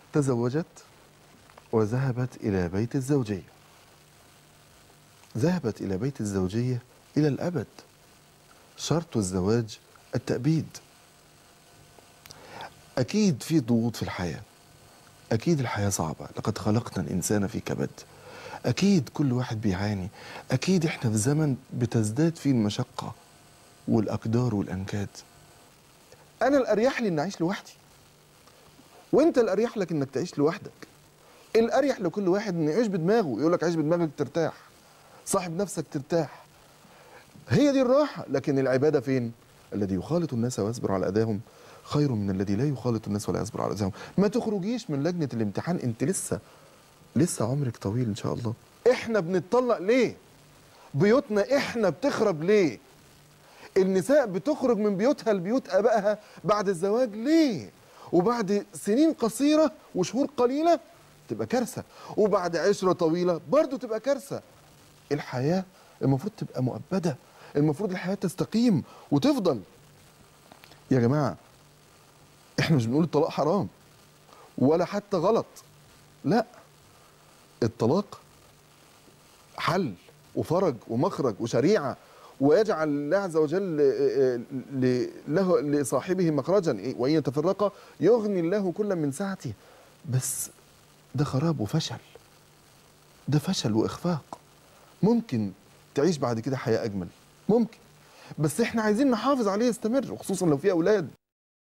تزوجت وذهبت إلى بيت الزوجية ذهبت إلى بيت الزوجية إلى الأبد شرط الزواج التأبيد أكيد في ضغوط في الحياة أكيد الحياة صعبة لقد خلقنا الإنسان في كبد أكيد كل واحد بيعاني أكيد إحنا في زمن بتزداد فيه المشقة والأقدار والأنكاد أنا الأريح لي إني أعيش لوحدي وأنت الأريح لك إنك تعيش لوحدك الأريح لكل واحد إنه يعيش بدماغه يقول لك عيش بدماغك ترتاح صاحب نفسك ترتاح هي دي الراحة لكن العبادة فين؟ الذي يخالط الناس ويصبر على أذاهم خير من الذي لا يخالط الناس ولا يصبر على أذاهم ما تخرجيش من لجنة الامتحان أنت لسه لسه عمرك طويل إن شاء الله إحنا بنتطلق ليه؟ بيوتنا إحنا بتخرب ليه؟ النساء بتخرج من بيوتها لبيوت آبائها بعد الزواج ليه؟ وبعد سنين قصيرة وشهور قليلة تبقى كارثة وبعد عشرة طويلة برضو تبقى كارثة الحياة المفروض تبقى مؤبدة المفروض الحياة تستقيم وتفضل يا جماعة احنا مش بنقول الطلاق حرام ولا حتى غلط لا الطلاق حل وفرج ومخرج وشريعة ويجعل الله عز وجل آه، ل- له لصاحبه مخرجا إيه؟ وإن يتفرقا يغني الله كل من سعته بس ده خراب وفشل ده فشل وإخفاق ممكن تعيش بعد كده حياة أجمل ممكن بس احنا عايزين نحافظ عليه يستمر وخصوصا لو في أولاد